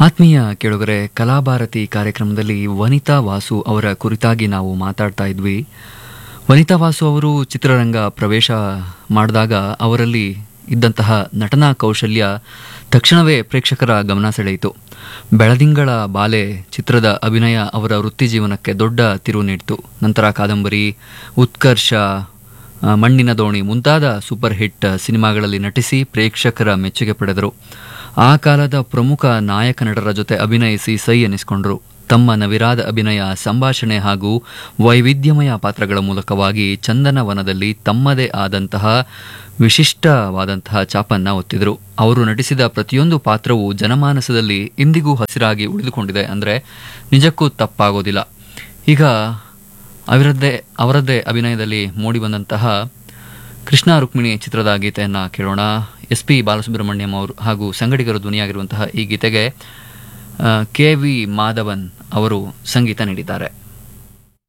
ಆತ್ಮೀಯ ಕೇಳುಗರೆ ಕಲಾಭಾರತಿ ಕಾರ್ಯಕ್ರಮದಲ್ಲಿ ವನಿತಾ ವಾಸು ಅವರ ಕುರಿತಾಗಿ ನಾವು ಮಾತಾಡ್ತಾ ಇದ್ವಿ ವನಿತಾ ವಾಸು ಅವರು ಚಿತ್ರರಂಗ ಪ್ರವೇಶ ಮಾಡಿದಾಗ ಅವರಲ್ಲಿ ಇದ್ದಂತಹ ನಟನಾ ಕೌಶಲ್ಯ ತಕ್ಷಣವೇ ಪ್ರೇಕ್ಷಕರ ಗಮನ ಸೆಳೆಯಿತು ಬೆಳದಿಂಗಳ ಬಾಲೆ ಚಿತ್ರದ ಅಭಿನಯ ಅವರ ವೃತ್ತಿ ಜೀವನಕ್ಕೆ ದೊಡ್ಡ ತಿರುವು ನೀಡಿತು ನಂತರ ಕಾದಂಬರಿ ಉತ್ಕರ್ಷ ಆ, ಮಣ್ಣಿನ ದೋಣಿ ಮುಂತಾದ ಸೂಪರ್ ಹಿಟ್ ಸಿನಿಮಾಗಳಲ್ಲಿ ನಟಿಸಿ ಪ್ರೇಕ್ಷಕರ ಮೆಚ್ಚುಗೆ ಪಡೆದರು ಆ ಕಾಲದ ಪ್ರಮುಖ ನಾಯಕ ನಟರ ಜೊತೆ ಅಭಿನಯಿಸಿ ಸೈ ಎನಿಸಿಕೊಂಡರು ತಮ್ಮ ನವಿರಾದ ಅಭಿನಯ ಸಂಭಾಷಣೆ ಹಾಗೂ ವೈವಿಧ್ಯಮಯ ಪಾತ್ರಗಳ ಮೂಲಕವಾಗಿ ಚಂದನವನದಲ್ಲಿ ತಮ್ಮದೇ ಆದಂತಹ ವಿಶಿಷ್ಟವಾದಂತಹ ಚಾಪನ್ನ ಒತ್ತಿದರು ಅವರು ನಟಿಸಿದ ಪ್ರತಿಯೊಂದು ಪಾತ್ರವು ಜನಮಾನಸದಲ್ಲಿ ಇಂದಿಗೂ ಹಸಿರಾಗಿ ಉಳಿದುಕೊಂಡಿದೆ ಅಂದರೆ ನಿಜಕ್ಕೂ ತಪ್ಪಾಗೋದಿಲ್ಲ ಈಗ ಅವರದ್ದೇ ಅವರದ್ದೇ ಅಭಿನಯದಲ್ಲಿ ಮೂಡಿಬಂದಂತಹ ಕೃಷ್ಣ ರುಕ್ಮಿಣಿ ಚಿತ್ರದ ಗೀತೆಯನ್ನು ಕೇಳೋಣ ಎಸ್ ಪಿ ಬಾಲಸುಬ್ರಹ್ಮಣ್ಯಂ ಅವರು ಹಾಗೂ ಸಂಗಡಿಗರು ಧ್ವನಿಯಾಗಿರುವಂತಹ ಈ ಗೀತೆಗೆ ಕೆ ವಿ ಮಾಧವನ್ ಅವರು ಸಂಗೀತ ನೀಡಿದ್ದಾರೆ